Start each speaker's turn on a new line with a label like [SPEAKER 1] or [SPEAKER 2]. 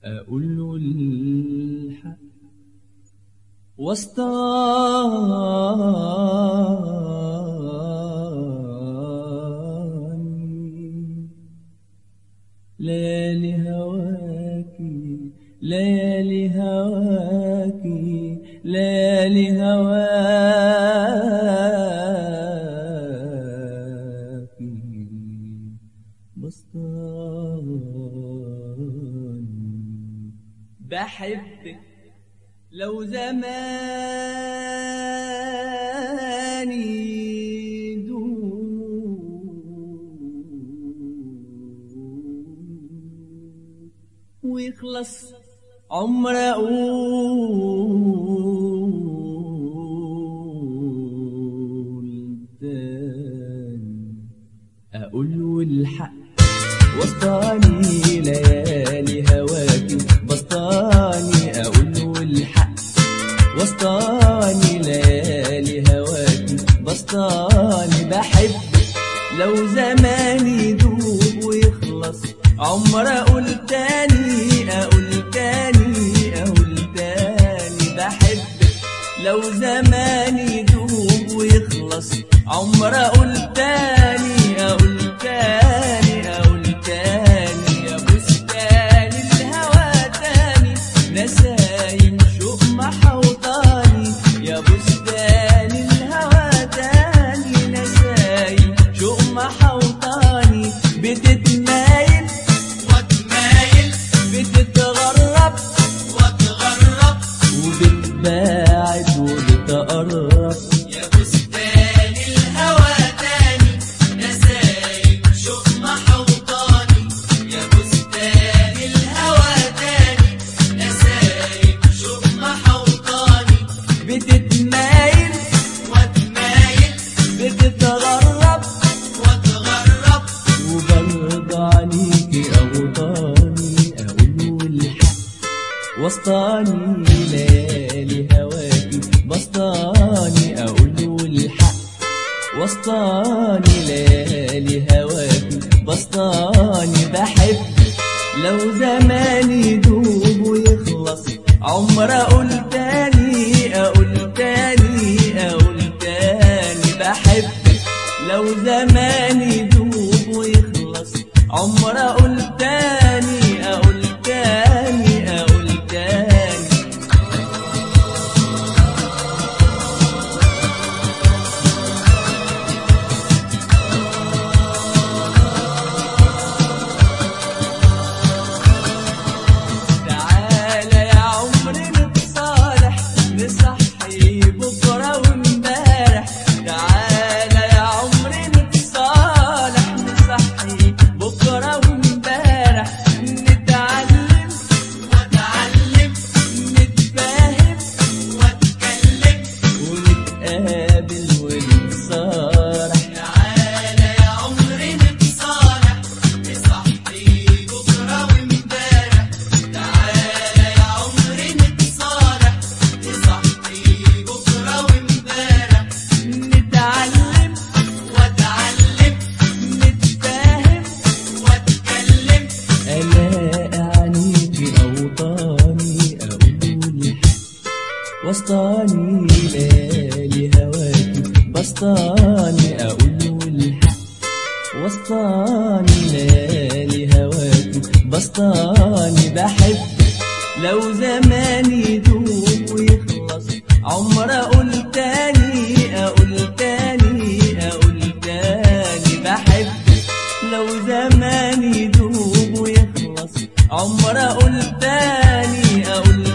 [SPEAKER 1] أقول له الحق وسطاني ليالي هواكي ليالي هواكي ليالي هواكي بسطاني بحبك لو زماني دوم ويخلص عمر أقول تاني أقول له الحق وسطاني ليالي هواكي بسطاني أقول له الحق وسطاني ليالي هواكي بسطاني بحبك لو زماني يدوب ويخلص عمر أقول تاني أقول تاني أقول تاني بحبك لو زماني يدوب ويخلص عمر أقول تاني أقول تاني أقول تاني يا بستان الهوى تاني نسايم شوق محوطاني يا بستان الهوى تاني نسايم شوق محوطاني بتتمايل
[SPEAKER 2] واتمايل
[SPEAKER 1] بتتغرب
[SPEAKER 2] واتغرب
[SPEAKER 1] وبتباعد وبتقرب
[SPEAKER 2] يا بستان الهوى تاني نسايم شوق محوطاني يا بستان الهوى تاني نسايم شوق محوطاني
[SPEAKER 1] بتتمايل
[SPEAKER 2] واتمايل
[SPEAKER 1] بتتغرب
[SPEAKER 2] واتغرب
[SPEAKER 1] وبرضى عليكي أغطاني أقول الحق وسطاني ليالي هواكي بسطاني أقول الحق وسطاني ليالي هواكي بسطاني بحبك لو زماني يدوب ويخلص عمر أقول تاني أقول تاني أقول تاني بحبك لو زماني يدوب ويخلص عمر أقول تاني أقول تاني أقول تاني تعالى يا عمري نتصالح نصحي بكرة وامبارح تعالى يا عمري نتصالح نصحي بكرة وامبارح نتعلم
[SPEAKER 2] واتعلم
[SPEAKER 1] نتفاهم
[SPEAKER 2] واتكلم
[SPEAKER 1] ونتقابل ونتصارح
[SPEAKER 2] تعالى يا عمري نتصالح نصحي بكرة وامبارح تعالى يا عمري نتصالح نصحي بكرة وامبارح
[SPEAKER 1] نتعلم
[SPEAKER 2] واتعلم
[SPEAKER 1] نتفاهم
[SPEAKER 2] واتكلم
[SPEAKER 1] ألاقي عينيكي أوطاني أقول وسطاني ليالي هواكي بسطاني أقول الحق وسطاني ليالي هواكي بسطاني بحبك لو زماني يدوب ويخلص عمر أقول تاني أقول تاني أقول تاني بحبك لو زماني يدوب ويخلص عمر أقول تاني أقول